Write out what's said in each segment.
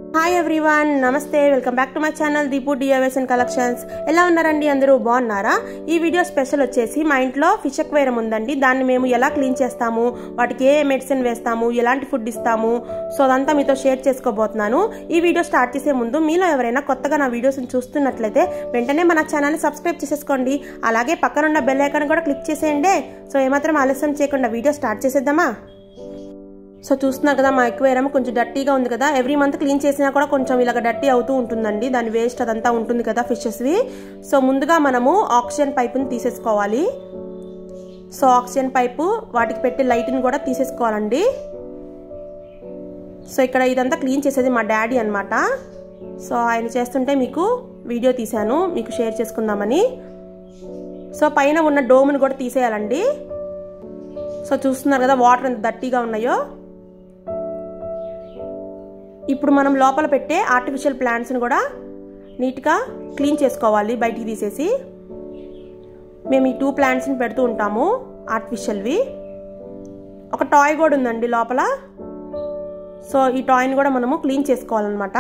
hi everyone నమస్తే welcome back to my channel Deepu DIYs and collections ఎలా ఉన్నారండి అందరూ బాగున్నారా ఈ వీడియో స్పెషల్ వచ్చేసి మా ఇంట్లో ఫిష్ ఎక్వేరం ఉందండి దాన్ని మేము ఎలా క్లీన్ చేస్తాము వాటికి ఏ మెడిసిన్ వేస్తాము ఎలాంటి ఫుడ్ ఇస్తాము సో అదంతా మీతో షేర్ చేసుకోబోతున్నాను ఈ వీడియో స్టార్ట్ చేసే ముందు మీలో ఎవరైనా కొత్తగా నా వీడియోస్ చూస్తున్నట్లయితే వెంటనే మన ఛానల్ని సబ్స్క్రైబ్ చేసేసుకోండి అలాగే పక్కనున్న బెల్ ఐకాన్ కూడా క్లిక్ చేసేయండి సో ఏమాత్రం ఆలస్యం చేయకుండా వీడియో స్టార్ట్ చేసేద్దామా సో చూస్తున్నారు కదా మా ఎక్వేరం కొంచెం డర్టీగా ఉంది కదా ఎవ్రీ మంత్ క్లీన్ చేసినా కూడా కొంచెం ఇలాగ డర్టీ అవుతూ ఉంటుందండి దాని వేస్ట్ అదంతా ఉంటుంది కదా ఫిషెస్వి సో ముందుగా మనము ఆక్సిజన్ పైపుని తీసేసుకోవాలి సో ఆక్సిజన్ పైపు వాటికి పెట్టే లైట్ని కూడా తీసేసుకోవాలండి సో ఇక్కడ ఇదంతా క్లీన్ చేసేది మా డాడీ అనమాట సో ఆయన చేస్తుంటే మీకు వీడియో తీశాను మీకు షేర్ చేసుకుందామని సో పైన ఉన్న డోమ్ని కూడా తీసేయాలండి సో చూస్తున్నారు కదా వాటర్ ఎంత దట్టిగా ఉన్నాయో ఇప్పుడు మనం లోపల పెట్టే ఆర్టిఫిషియల్ ప్లాంట్స్ని కూడా నీట్గా క్లీన్ చేసుకోవాలి బయటికి తీసేసి మేము ఈ టూ ప్లాంట్స్ని పెడుతూ ఉంటాము ఆర్టిఫిషియల్వి ఒక టాయ్ కూడా ఉందండి లోపల సో ఈ టాయ్ని కూడా మనము క్లీన్ చేసుకోవాలన్నమాట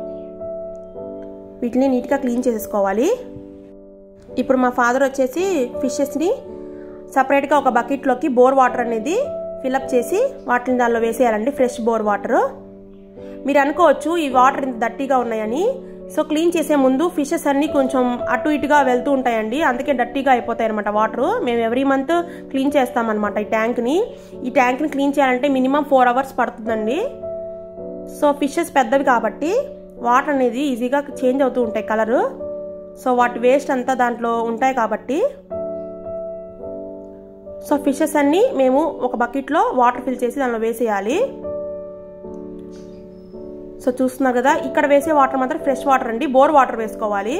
వీటిని నీట్గా క్లీన్ చేసేసుకోవాలి ఇప్పుడు మా ఫాదర్ వచ్చేసి ఫిషెస్ని సపరేట్గా ఒక బకెట్లోకి బోర్ వాటర్ అనేది ఫిలప్ చేసి వాటిని దానిలో వేసేయాలండి ఫ్రెష్ బోర్ వాటర్ మీరు అనుకోవచ్చు ఈ వాటర్ ఇంత దట్టిగా ఉన్నాయని సో క్లీన్ చేసే ముందు ఫిషెస్ అన్ని కొంచెం అటు ఇటుగా వెళ్తూ ఉంటాయండి అందుకే డట్టీగా అయిపోతాయి అనమాట వాటర్ మేము ఎవ్రీ మంత్ క్లీన్ చేస్తామన్నమాట ఈ ట్యాంక్ని ఈ ట్యాంక్ని క్లీన్ చేయాలంటే మినిమం ఫోర్ అవర్స్ పడుతుందండి సో ఫిషెస్ పెద్దవి కాబట్టి వాటర్ అనేది ఈజీగా చేంజ్ అవుతూ ఉంటాయి కలరు సో వాటి వేస్ట్ అంతా దాంట్లో ఉంటాయి కాబట్టి సో ఫిషెస్ అన్నీ మేము ఒక బకెట్లో వాటర్ ఫిల్ చేసి దానిలో వేసేయాలి సో చూస్తున్నారు కదా ఇక్కడ వేసే వాటర్ మాత్రం ఫ్రెష్ వాటర్ అండి బోర్ వాటర్ వేసుకోవాలి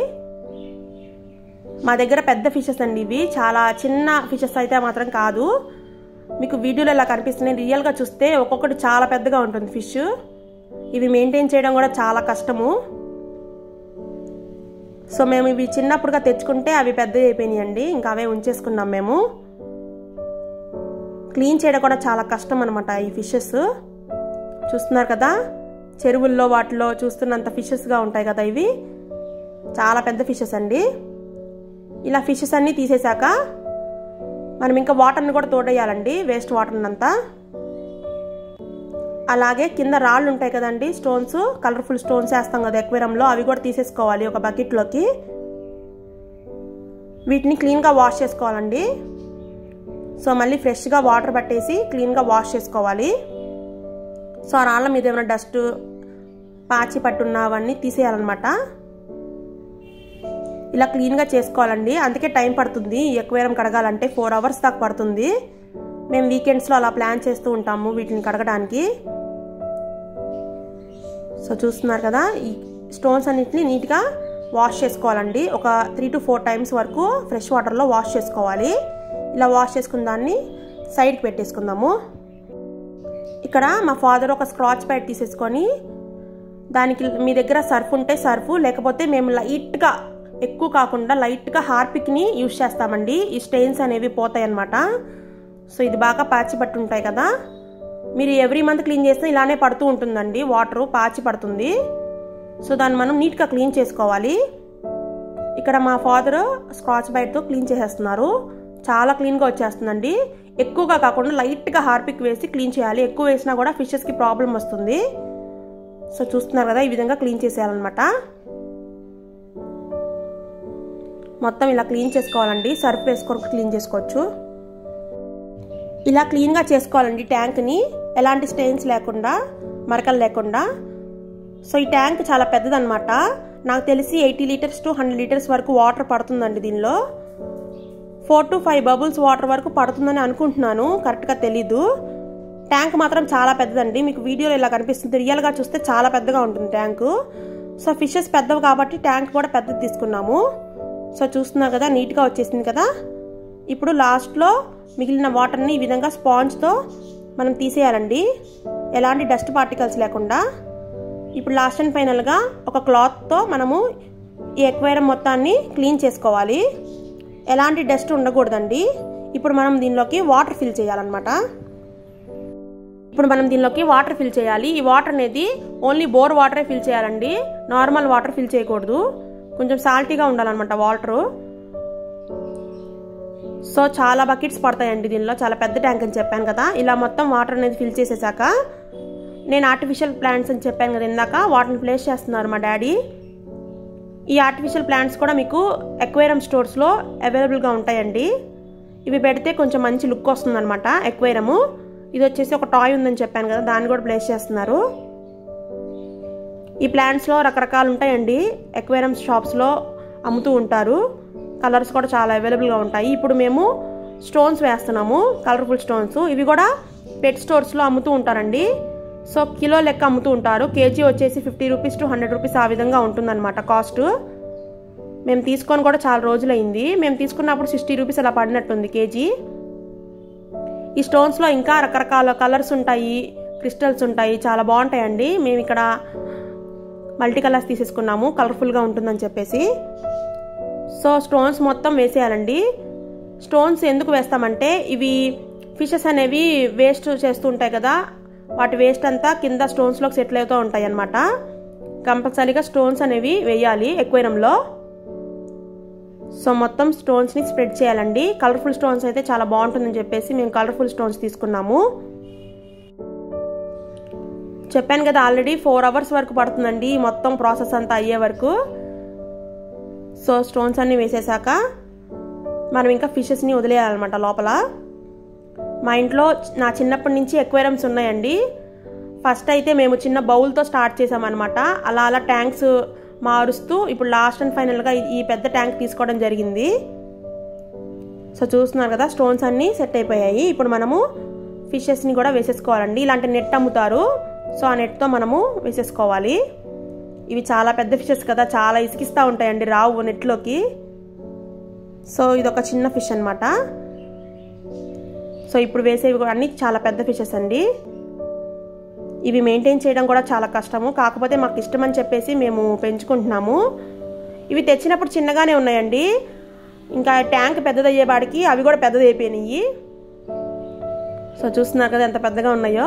మా దగ్గర పెద్ద ఫిషెస్ అండి ఇవి చాలా చిన్న ఫిషెస్ అయితే మాత్రం కాదు మీకు వీడియోలో ఇలా కనిపిస్తున్నాయి రియల్గా చూస్తే ఒక్కొక్కటి చాలా పెద్దగా ఉంటుంది ఫిష్ ఇవి మెయింటైన్ చేయడం కూడా చాలా కష్టము సో మేము ఇవి చిన్నప్పుడుగా తెచ్చుకుంటే అవి పెద్దవి అయిపోయినాయండి ఇంకా అవే ఉంచేసుకున్నాం మేము క్లీన్ చేయడం కూడా చాలా కష్టం అనమాట ఈ ఫిషెస్ చూస్తున్నారు కదా చెరువుల్లో వాటిలో చూస్తున్నంత ఫిషెస్గా ఉంటాయి కదా ఇవి చాలా పెద్ద ఫిషెస్ అండి ఇలా ఫిషెస్ అన్నీ తీసేశాక మనం ఇంకా వాటర్ని కూడా తోడేయాలండి వేస్ట్ వాటర్ని అంతా అలాగే కింద రాళ్ళు ఉంటాయి కదండి స్టోన్స్ కలర్ఫుల్ స్టోన్స్ వేస్తాం కదా ఎక్వేరంలో అవి కూడా తీసేసుకోవాలి ఒక బకెట్లోకి వీటిని క్లీన్గా వాష్ చేసుకోవాలండి సో మళ్ళీ ఫ్రెష్గా వాటర్ పట్టేసి క్లీన్గా వాష్ చేసుకోవాలి సో ఆ రాళ్ళ మీద ఏమైనా డస్ట్ పాచి పట్టున్న అవన్నీ తీసేయాలన్నమాట ఇలా క్లీన్గా చేసుకోవాలండి అందుకే టైం పడుతుంది ఈ ఎక్వేరం కడగాలంటే ఫోర్ అవర్స్ దాకా పడుతుంది మేము వీకెండ్స్లో అలా ప్లాన్ చేస్తూ ఉంటాము వీటిని కడగడానికి సో చూస్తున్నారు కదా ఈ స్టోన్స్ అన్నిటిని నీట్గా వాష్ చేసుకోవాలండి ఒక త్రీ టు ఫోర్ టైమ్స్ వరకు ఫ్రెష్ వాటర్లో వాష్ చేసుకోవాలి ఇలా వాష్ చేసుకున్న దాన్ని సైడ్కి పెట్టేసుకుందాము ఇక్కడ మా ఫాదర్ ఒక స్క్రాచ్ ప్యాడ్ తీసేసుకొని దానికి మీ దగ్గర సర్ఫ్ ఉంటే సర్ఫ్ లేకపోతే మేము లైట్గా ఎక్కువ కాకుండా లైట్గా హార్పిక్ని యూజ్ చేస్తామండి ఈ స్టెయిన్స్ అనేవి పోతాయి అన్నమాట సో ఇది బాగా పాచి పట్టి ఉంటాయి కదా మీరు ఎవ్రీ మంత్ క్లీన్ చేస్తే ఇలానే పడుతూ ఉంటుందండి వాటర్ పాచి పడుతుంది సో దాన్ని మనం నీట్గా క్లీన్ చేసుకోవాలి ఇక్కడ మా ఫాదర్ స్క్రాచ్ బైట్తో క్లీన్ చేసేస్తున్నారు చాలా క్లీన్గా వచ్చేస్తుందండి ఎక్కువగా కాకుండా లైట్గా హార్పిక్ వేసి క్లీన్ చేయాలి ఎక్కువ వేసినా కూడా ఫిషెస్కి ప్రాబ్లం వస్తుంది సో చూస్తున్నారు కదా ఈ విధంగా క్లీన్ చేసేయాలన్నమాట మొత్తం ఇలా క్లీన్ చేసుకోవాలండి సర్ఫ్ వేసుకొని క్లీన్ చేసుకోవచ్చు ఇలా క్లీన్గా చేసుకోవాలండి ట్యాంక్ని ఎలాంటి స్టెయిన్స్ లేకుండా మరకలు లేకుండా సో ఈ ట్యాంక్ చాలా పెద్దదన్నమాట నాకు తెలిసి eighty litres to hundred litres వరకు వాటర్ పడుతుందండి దీనిలో four to five bubbles water వరకు పడుతుందని అనుకుంటున్నాను కరెక్ట్గా తెలీదు ట్యాంక్ మాత్రం చాలా పెద్దదండి మీకు వీడియోలో ఇలా కనిపిస్తుంది రియల్గా చూస్తే చాలా పెద్దగా ఉంటుంది ట్యాంకు సో ఫిషెస్ పెద్దవి కాబట్టి ట్యాంక్ కూడా పెద్దది తీసుకున్నాము సో చూస్తున్నారు కదా నీట్గా వచ్చేసింది కదా ఇప్పుడు లాస్ట్లో మిగిలిన వాటర్ని ఈ విధంగా స్పాంజ్తో మనం తీసేయాలండి ఎలాంటి డస్ట్ పార్టికల్స్ లేకుండా ఇప్పుడు లాస్ట్ అండ్ ఫైనల్గా ఒక క్లాత్తో మనము ఈ ఎక్వైరం మొత్తాన్ని క్లీన్ చేసుకోవాలి ఎలాంటి డస్ట్ ఉండకూడదండి ఇప్పుడు మనం దీనిలోకి వాటర్ ఫిల్ చేయాలన్నమాట ఇప్పుడు మనం దీనిలోకి వాటర్ ఫిల్ చేయాలి ఈ వాటర్ అనేది ఓన్లీ బోర్ వాటరే ఫిల్ చేయాలండి నార్మల్ వాటర్ ఫిల్ చేయకూడదు కొంచెం సాల్టీగా ఉండాలన్నమాట వాటరు సో చాలా బకెట్స్ పడతాయండి దీనిలో చాలా పెద్ద ట్యాంక్ అని చెప్పాను కదా ఇలా మొత్తం వాటర్ అనేది ఫిల్ చేసేసాక నేను ఆర్టిఫిషియల్ ప్లాంట్స్ అని చెప్పాను కదా ఇందాక వాటిని ప్లేస్ చేస్తున్నారు మా డాడీ ఈ ఆర్టిఫిషియల్ ప్లాంట్స్ కూడా మీకు ఎక్వేరియం స్టోర్స్లో అవైలబుల్గా ఉంటాయండి ఇవి పెడితే కొంచెం మంచి లుక్ వస్తుందన్నమాట ఎక్వేరము ఇది వచ్చేసి ఒక టాయ్ ఉందని చెప్పాను కదా దాన్ని కూడా ప్లేస్ చేస్తున్నారు ఈ ప్లాంట్స్లో రకరకాలు ఉంటాయండి ఎక్వేరియం షాప్స్లో అమ్ముతూ ఉంటారు కలర్స్ కూడా చాలా అవైలబుల్గా ఉంటాయి ఇప్పుడు మేము స్టోన్స్ వేస్తున్నాము కలర్ఫుల్ స్టోన్స్ ఇవి కూడా పెట్ స్టోర్స్లో అమ్ముతూ ఉంటారండి సో కిలో లెక్క అమ్ముతూ ఉంటారు కేజీ వచ్చేసి fifty rupees to hundred rupees ఆ విధంగా ఉంటుందన్నమాట కాస్ట్ మేము తీసుకొని కూడా చాలా రోజులైంది మేము తీసుకున్నప్పుడు సిక్స్టీ రూపీస్ అలా పడినట్టుంది కేజీ ఈ స్టోన్స్లో ఇంకా రకరకాల కలర్స్ ఉంటాయి క్రిస్టల్స్ ఉంటాయి చాలా బాగుంటాయండి మేము ఇక్కడ మల్టీ కలర్స్ తీసేసుకున్నాము కలర్ఫుల్గా ఉంటుందని చెప్పేసి సో స్టోన్స్ మొత్తం వేసేయాలండి స్టోన్స్ ఎందుకు వేస్తామంటే ఇవి ఫిషెస్ అనేవి వేస్ట్ చేస్తూ ఉంటాయి కదా వాటి వేస్ట్ అంతా కింద స్టోన్స్లోకి సెటిల్ అవుతూ ఉంటాయి అన్నమాట కంపల్సరీగా స్టోన్స్ అనేవి వేయాలి ఎక్వేరంలో సో మొత్తం స్టోన్స్ని స్ప్రెడ్ చేయాలండి కలర్ఫుల్ స్టోన్స్ అయితే చాలా బాగుంటుందని చెప్పేసి మేము కలర్ఫుల్ స్టోన్స్ తీసుకున్నాము చెప్పాను కదా ఆల్రెడీ ఫోర్ అవర్స్ వరకు పడుతుందండి మొత్తం ప్రాసెస్ అంతా అయ్యే వరకు సో స్టోన్స్ అన్నీ వేసేసాక మనం ఇంకా ఫిషెస్ని వదిలేయాలన్నమాట లోపల మా ఇంట్లో నా చిన్నప్పటి నుంచి ఎక్వేరమ్స్ ఉన్నాయండి ఫస్ట్ అయితే మేము చిన్న బౌల్తో స్టార్ట్ చేసామన్నమాట అలా అలా ట్యాంక్స్ మారుస్తూ ఇప్పుడు లాస్ట్ అండ్ ఫైనల్గా ఈ పెద్ద ట్యాంక్ తీసుకోవడం జరిగింది సో చూస్తున్నారు కదా స్టోన్స్ అన్నీ సెట్ అయిపోయాయి ఇప్పుడు మనము ఫిషెస్ని కూడా వేసేసుకోవాలండి ఇలాంటి నెట్ అమ్ముతారు సో ఆ నెట్తో మనము వేసేసుకోవాలి ఇవి చాలా పెద్ద ఫిషెస్ కదా చాలా ఇసుకిస్తూ ఉంటాయండి రావు నెట్లోకి సో ఇది ఒక చిన్న ఫిష్ అనమాట సో ఇప్పుడు వేసేవి కూడా అన్ని చాలా పెద్ద ఫిషెస్ అండి ఇవి మెయింటైన్ చేయడం కూడా చాలా కష్టము కాకపోతే మాకు ఇష్టం అని చెప్పేసి మేము పెంచుకుంటున్నాము ఇవి తెచ్చినప్పుడు చిన్నగానే ఉన్నాయండి ఇంకా ట్యాంక్ పెద్దదయ్యేవాడికి అవి కూడా పెద్దదైపోయినాయి సో చూస్తున్నారు కదా ఎంత పెద్దగా ఉన్నాయో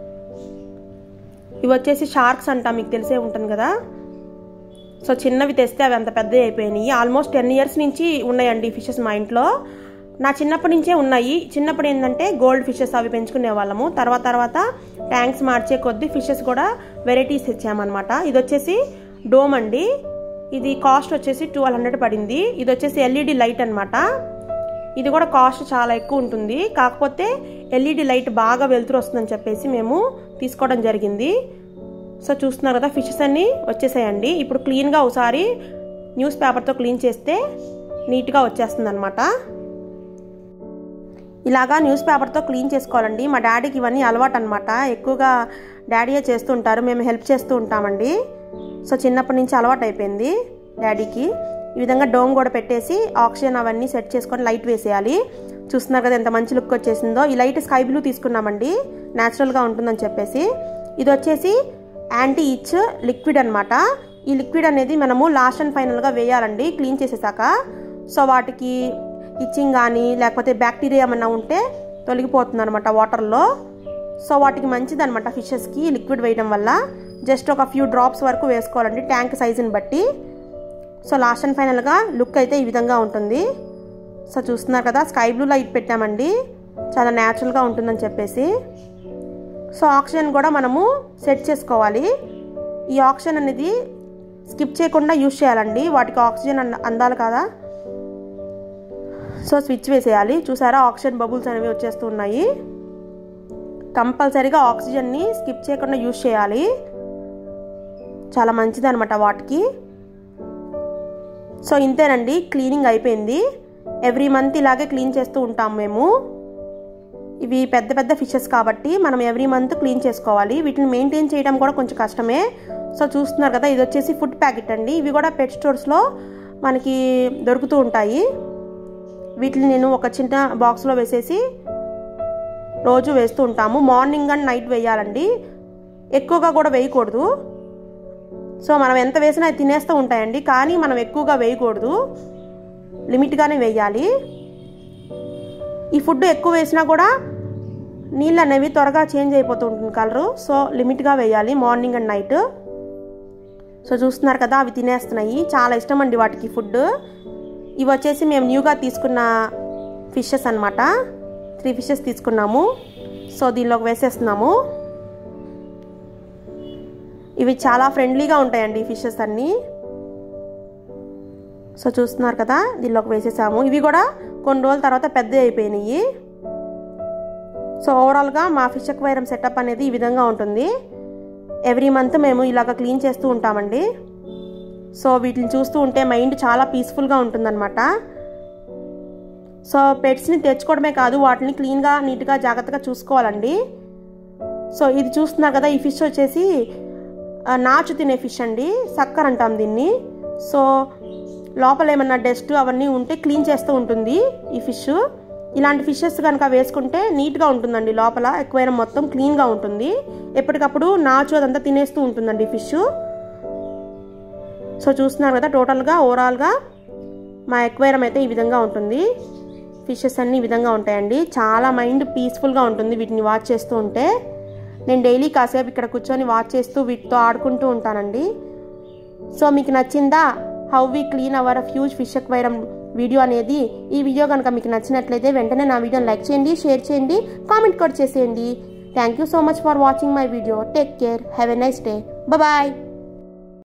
ఇవి వచ్చేసి షార్క్స్ అంట మీకు తెలిసే ఉంటుంది కదా సో చిన్నవి తెస్తే అవి అంత పెద్దవి అయిపోయినాయి ఆల్మోస్ట్ టెన్ ఇయర్స్ నుంచి ఉన్నాయండి ఫిషెస్ మా ఇంట్లో నా చిన్నప్పటి నుంచే ఉన్నాయి చిన్నప్పుడు ఏంటంటే గోల్డ్ ఫిషెస్ అవి పెంచుకునే వాళ్ళము తర్వాత తర్వాత ట్యాంక్స్ మార్చే కొద్దీ ఫిషెస్ కూడా వెరైటీస్ తెచ్చామన్నమాట ఇది వచ్చేసి డోమ్ అండి ఇది కాస్ట్ వచ్చేసి ట్వెల్వ్ హండ్రెడ్ పడింది ఇది వచ్చేసి ఎల్ఈడి లైట్ అనమాట ఇది కూడా కాస్ట్ చాలా ఎక్కువ ఉంటుంది కాకపోతే ఎల్ఈడి లైట్ బాగా వెలుతురు వస్తుందని చెప్పేసి మేము తీసుకోవడం జరిగింది సో చూస్తున్నారు కదా ఫిషెస్ అన్నీ వచ్చేసాయండి ఇప్పుడు క్లీన్గా ఒకసారి న్యూస్ పేపర్తో క్లీన్ చేస్తే నీట్గా వచ్చేస్తుంది అనమాట ఇలాగా న్యూస్ పేపర్తో క్లీన్ చేసుకోవాలండి మా డాడీకి ఇవన్నీ అలవాటు అనమాట ఎక్కువగా డాడీయే చేస్తుంటారు మేము హెల్ప్ చేస్తూ ఉంటామండి సో చిన్నప్పటి నుంచి అలవాటు అయిపోయింది డాడీకి ఈ విధంగా డోమ్ కూడా పెట్టేసి ఆక్సిజన్ అవన్నీ సెట్ చేసుకొని లైట్ వేసేయాలి చూస్తున్నారు కదా ఎంత మంచి లుక్ వచ్చేసిందో ఈ లైట్ స్కై బ్లూ తీసుకున్నామండి న్యాచురల్గా ఉంటుందని చెప్పేసి ఇది వచ్చేసి యాంటీ ఇచ్ లిక్విడ్ అనమాట ఈ లిక్విడ్ అనేది మనము లాస్ట్ అండ్ ఫైనల్గా వేయాలండి క్లీన్ చేసేసాక సో వాటికి ఇచ్చింగ్ కానీ లేకపోతే బ్యాక్టీరియా ఏమన్నా ఉంటే తొలగిపోతుంది అనమాట వాటర్లో సో వాటికి మంచిది అనమాట ఫిషెస్కి లిక్విడ్ వేయడం వల్ల జస్ట్ ఒక ఫ్యూ డ్రాప్స్ వరకు వేసుకోవాలండి ట్యాంక్ సైజుని బట్టి సో లాస్ట్ అండ్ ఫైనల్గా లుక్ అయితే ఈ విధంగా ఉంటుంది సో చూస్తున్నారు కదా స్కై బ్లూ లైట్ పెట్టామండి చాలా న్యాచురల్గా ఉంటుందని చెప్పేసి సో ఆక్సిజన్ కూడా మనము సెట్ చేసుకోవాలి ఈ ఆక్సిజన్ అనేది స్కిప్ చేయకుండా యూజ్ చేయాలండి వాటికి ఆక్సిజన్ అందాలి కదా సో స్విచ్ వేసేయాలి చూసారా ఆక్సిజన్ బబుల్స్ అనేవి వచ్చేస్తూ ఉన్నాయి కంపల్సరీగా ఆక్సిజన్ని స్కిప్ చేయకుండా యూజ్ చేయాలి చాలా మంచిది అనమాట వాటికి సో ఇంతేనండి క్లీనింగ్ అయిపోయింది ఎవ్రీ మంత్ ఇలాగే క్లీన్ చేస్తూ ఉంటాం మేము ఇవి పెద్ద పెద్ద ఫిషెస్ కాబట్టి మనం ఎవ్రీ మంత్ క్లీన్ చేసుకోవాలి వీటిని మెయింటైన్ చేయడం కూడా కొంచెం కష్టమే సో చూస్తున్నారు కదా ఇది వచ్చేసి ఫుడ్ ప్యాకెట్ అండి ఇవి కూడా పెట్ స్టోర్స్లో మనకి దొరుకుతూ ఉంటాయి వీటిని నేను ఒక చిన్న బాక్స్లో వేసేసి రోజు వేస్తూ ఉంటాము మార్నింగ్ అండ్ నైట్ వేయాలండి ఎక్కువగా కూడా వేయకూడదు సో మనం ఎంత వేసినా తినేస్తూ ఉంటాయండి కానీ మనం ఎక్కువగా వేయకూడదు లిమిట్గానే వేయాలి ఈ ఫుడ్ ఎక్కువ వేసినా కూడా నీళ్ళు అనేవి త్వరగా చేంజ్ అయిపోతూ ఉంటుంది కలరు సో లిమిట్గా వేయాలి మార్నింగ్ అండ్ నైట్ సో చూస్తున్నారు కదా అవి తినేస్తున్నాయి చాలా ఇష్టం అండి వాటికి ఫుడ్ ఇవి వచ్చేసి మేము న్యూగా తీసుకున్న ఫిషెస్ అనమాట త్రీ ఫిషెస్ తీసుకున్నాము సో దీనిలోకి వేసేస్తున్నాము ఇవి చాలా ఫ్రెండ్లీగా ఉంటాయండి ఈ ఫిషెస్ అన్నీ సో చూస్తున్నారు కదా దీనిలోకి వేసేసాము ఇవి కూడా కొన్ని రోజుల తర్వాత పెద్ద అయిపోయినాయి సో ఓవరాల్గా మా ఫిష్ అక్వైరం సెటప్ అనేది ఈ విధంగా ఉంటుంది ఎవ్రీ మంత్ మేము ఇలాగ క్లీన్ చేస్తూ ఉంటామండి సో వీటిని చూస్తూ ఉంటే మైండ్ చాలా పీస్ఫుల్గా ఉంటుందన్నమాట సో పెట్స్ని తెచ్చుకోవడమే కాదు వాటిని క్లీన్గా నీట్గా జాగ్రత్తగా చూసుకోవాలండి సో ఇది చూస్తున్నారు కదా ఈ ఫిష్ వచ్చేసి నాచు తినే ఫిష్ అండి సక్కర్ అంటాం దీన్ని సో లోపల ఏమన్నా డస్ట్ అవన్నీ ఉంటే క్లీన్ చేస్తూ ఉంటుంది ఈ ఫిష్ ఇలాంటి ఫిషెస్ కనుక వేసుకుంటే నీట్గా ఉంటుందండి లోపల ఎక్కువైనా మొత్తం క్లీన్గా ఉంటుంది ఎప్పటికప్పుడు నాచు అదంతా తినేస్తూ ఉంటుందండి ఫిష్ సో చూస్తున్నారు కదా టోటల్గా ఓవరాల్గా మా ఎక్వైరం అయితే ఈ విధంగా ఉంటుంది ఫిషెస్ అన్నీ ఈ విధంగా ఉంటాయండి చాలా మైండ్ పీస్ఫుల్గా ఉంటుంది వీటిని వాచ్ చేస్తూ ఉంటే నేను డైలీ కాసేపు ఇక్కడ కూర్చొని వాచ్ చేస్తూ వీటితో ఆడుకుంటూ ఉంటానండి సో మీకు నచ్చిందా how we clean our fuse fish aquarium video అనేది ఈ వీడియో కనుక మీకు నచ్చినట్లయితే వెంటనే నా వీడియోని లైక్ చేయండి షేర్ చేయండి కామెంట్ కూడా చేసేయండి thank you so much for watching my video take care have a nice day bye